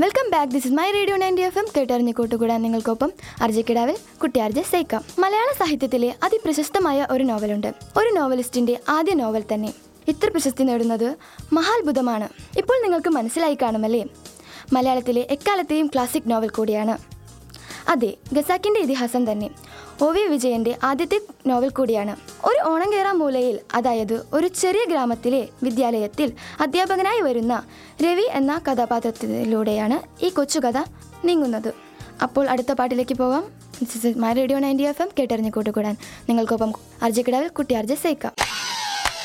welcome back this is my radio ninety F M കേട്ടറിഞ്ഞ് കൂട്ടുകൂടാൻ നിങ്ങൾക്കൊപ്പം അർജക്കിടാവിൽ കുട്ടിയാർജ സേക്ക മലയാള സാഹിത്യത്തിലെ അതിപ്രശസ്തമായ ഒരു നോവലുണ്ട് ഒരു നോവലിസ്റ്റിന്റെ ആദ്യ നോവൽ തന്നെ ഇത്ര പ്രശസ്തി നേടുന്നത് മഹാത്ഭുതമാണ് ഇപ്പോൾ നിങ്ങൾക്ക് മനസ്സിലായി കാണുമല്ലേ മലയാളത്തിലെ എക്കാലത്തെയും ക്ലാസിക് നോവൽ കൂടിയാണ് അതെ ഖസാക്കിന്റെ ഇതിഹാസം തന്നെ ഒ വി വിജയന്റെ ആദ്യത്തെ നോവൽ കൂടിയാണ് ഒരു ഓണംകേറ മൂലയിൽ അതായത് ഒരു ചെറിയ ഗ്രാമത്തിലെ വിദ്യാലയത്തിൽ അധ്യാപകനായി വരുന്ന രവി എന്ന കഥാപാത്രത്തിലൂടെയാണ് ഈ കൊച്ചുകഥ നീങ്ങുന്നത് അപ്പോൾ അടുത്ത പാട്ടിലേക്ക് പോവാം my radio ninety F M കേട്ടറിഞ്ഞ് കൂട്ടുകൂടാൻ നിങ്ങൾക്കൊപ്പം അർജക്കിടാവിൽ കുട്ടി അർജ സേക്കാം